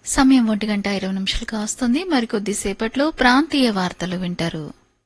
సమయం ఒంటి గంట ఇరవై నిమిషాలు కాస్తుంది మరికొద్దిసేపట్లో ప్రాంతీయ వార్తలు వింటారు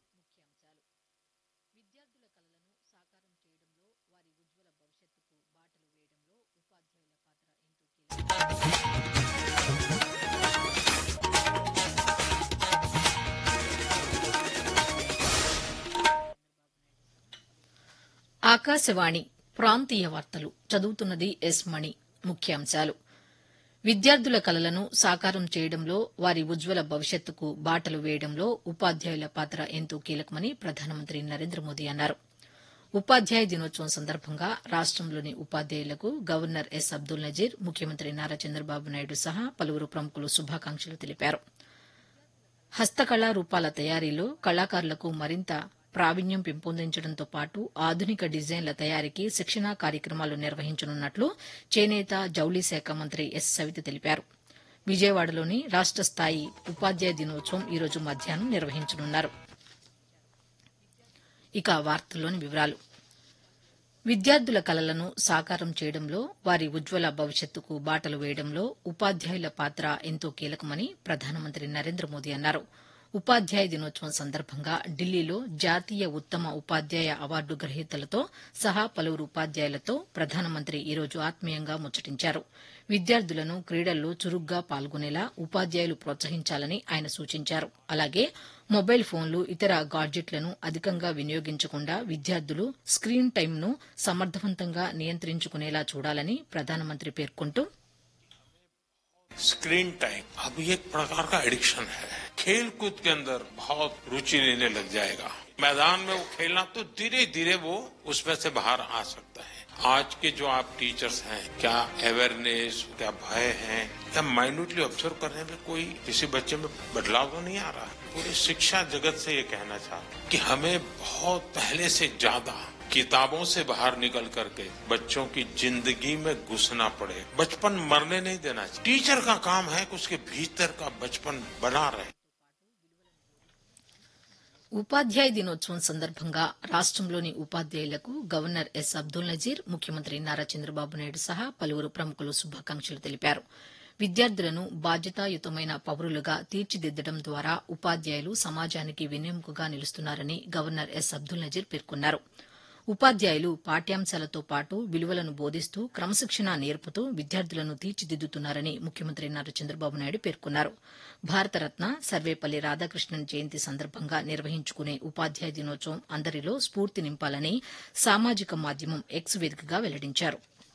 ఆకాశవాణి ప్రాంతీయ వార్తలు చదువుతున్నది ఎస్ మణి ముఖ్యాంశాలు విద్యార్థుల కలలను సాకారం చేయడంలో వారి ఉజ్వల భవిష్యత్తుకు బాటలు వేయడంలో ఉపాధ్యాయుల పాత్ర ఎంతో కీలకమని ప్రధానమంత్రి నరేంద్ర మోదీ అన్నారు ఉపాధ్యాయ దినోత్సవం సందర్భంగా రాష్టంలోని ఉపాధ్యాయులకు గవర్నర్ ఎస్ అబ్దుల్ నజీర్ ముఖ్యమంత్రి నారా చంద్రబాబు నాయుడు సహా పలువురు ప్రముఖులు శుభాకాంక్షలు తెలిపారు హస్తకళా రూపాల తయారీలో కళాకారులకు మరింత ప్రావీణ్యం పెంపొందించడంతో పాటు ఆధునిక డిజైన్ల తయారీకి శిక్షణా కార్యక్రమాలు నిర్వహించనున్నట్లు చేనేత జౌళి శాఖ మంత్రి ఎస్ సవిత తెలిపారు విజయవాడలోని రాష్ట స్థాయి ఉపాధ్యాయ దినోత్సవం ఈరోజు మధ్యాహ్నం నిర్వహించనున్నారు ఇక వార్తల్లోని వివరాలు విద్యార్థుల కలలను సాకారం చేయడంలో వారి ఉజ్వల భవిష్యత్తుకు బాటలు వేయడంలో ఉపాధ్యాయుల పాత్ర ఎంతో కీలకమని ప్రధానమంత్రి నరేంద్ర మోదీ అన్నారు ఉపాధ్యాయ దినోత్సవం సందర్భంగా ఢిల్లీలో జాతీయ ఉత్తమ ఉపాధ్యాయ అవార్డు గ్రహీతలతో సహా పలువురు ఉపాధ్యాయులతో ప్రధానమంత్రి ఈరోజు ఆత్మీయంగా ముచ్చటించారు విద్యార్థులను క్రీడల్లో చురుగ్గా పాల్గొనేలా ఉపాధ్యాయులు ప్రోత్సహించాలని ఆయన సూచించారు అలాగే మొబైల్ ఫోన్లు ఇతర గాడ్జెట్లను అధికంగా వినియోగించకుండా విద్యార్థులు స్క్రీన్ టైంను సమర్థవంతంగా నియంత్రించుకునేలా చూడాలని ప్రధానమంత్రి పేర్కొంటూ स्क्रीन टाइम अब ये एक प्रकार का एडिक्शन है खेल कूद के अंदर बहुत रुचि लेने लग जाएगा मैदान में वो खेलना तो धीरे धीरे वो उसमें से बाहर आ सकता है आज के जो आप टीचर्स हैं क्या अवेयरनेस क्या भय है क्या माइन्यूटली ऑब्जर्व करने में कोई किसी बच्चे में बदलाव तो नहीं आ रहा पूरी शिक्षा जगत से ये कहना चाहता कि हमें बहुत पहले से ज्यादा किताबों से बाहर निकल करके बच्चों की जिंदगी में घुसना पड़े बचपन मरने नहीं देना चाहिए टीचर का काम है कि उसके भीतर का बचपन बना रहे ఉపాధ్యాయ దినోత్సవం సందర్భంగా రాష్టంలోని ఉపాధ్యాయులకు గవర్నర్ ఎస్ అబ్దుల్ నజీర్ ముఖ్యమంత్రి నారా చంద్రబాబు నాయుడు సహా పలువురు ప్రముఖులు శుభాకాంక్షలు తెలిపారు విద్యార్థులను బాధ్యతాయుతమైన పౌరులుగా తీర్చిదిద్దడం ద్వారా ఉపాధ్యాయులు సమాజానికి వెన్నెముకగా నిలుస్తున్నారని గవర్నర్ ఎస్ అబ్దుల్ నజీర్ పేర్కొన్నారు ఉపాధ్యాయులు పాఠ్యాంశాలతో పాటు విలువలను బోధిస్తూ క్రమశిక్షణ నేర్పుతూ విద్యార్థులను తీర్చిదిద్దుతున్నారని ముఖ్యమంత్రి నారా చంద్రబాబు నాయుడు పేర్కొన్నారు భారతరత్న సర్వేపల్లి రాధాకృష్ణన్ జయంతి సందర్భంగా నిర్వహించుకునే ఉపాధ్యాయ దినోత్సవం అందరిలో స్ఫూర్తి నింపాలని సామాజిక మాధ్యమం ఎక్స్ వేదికగా వెల్లడించారు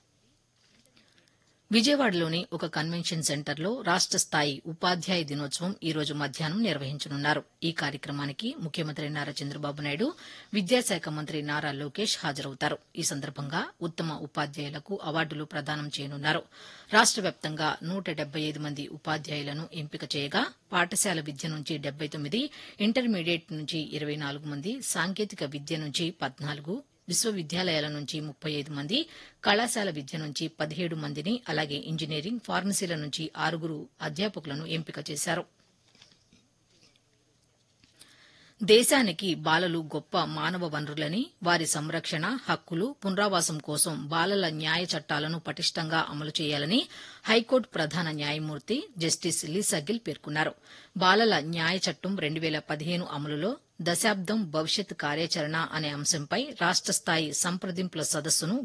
విజయవాడలోని ఒక కన్వెన్షన్ సెంటర్లో రాష్ట స్థాయి ఉపాధ్యాయ దినోత్సవం ఈ రోజు మధ్యాహ్నం నిర్వహించనున్నారు ఈ కార్యక్రమానికి ముఖ్యమంత్రి నారా చంద్రబాబు నాయుడు విద్యాశాఖ మంత్రి నారా లోకేష్ హాజరవుతారు ఈ సందర్భంగా ఉత్తమ ఉపాధ్యాయులకు అవార్డులు ప్రదానం చేయనున్నారు రాష్ట వ్యాప్తంగా నూట డెబ్బై ఐదు మంది ఉపాధ్యాయులను ఎంపిక చేయగా పాఠశాల విద్య నుంచి డెబ్బై తొమ్మిది ఇంటర్మీడియట్ నుంచి ఇరవై నాలుగు మంది సాంకేతిక విద్య నుంచి పద్నాలుగు విశ్వవిద్యాలయాల నుంచి ముప్పై ఐదు మంది కళాశాల విద్య నుంచి పదిహేడు మందిని అలాగే ఇంజనీరింగ్ ఫార్మసీల నుంచి ఆరుగురు అధ్యాపకులను ఎంపిక చేశారు దేశానికి బాలలు గొప్ప మానవ వనరులని వారి సంరక్షణ హక్కులు పునరావాసం కోసం బాలల న్యాయ చట్టాలను పటిష్టంగా అమలు చేయాలని హైకోర్టు ప్రధాన న్యాయమూర్తి జస్టిస్ లీసగిల్ పేర్కొన్నారు బాలల న్యాయ చట్టం రెండు వేల పదిహేను అమలులో దశాబ్దం భవిష్యత్ కార్యాచరణ అనే అంశంపై రాష్ట స్థాయి సంప్రదింపుల సదస్సును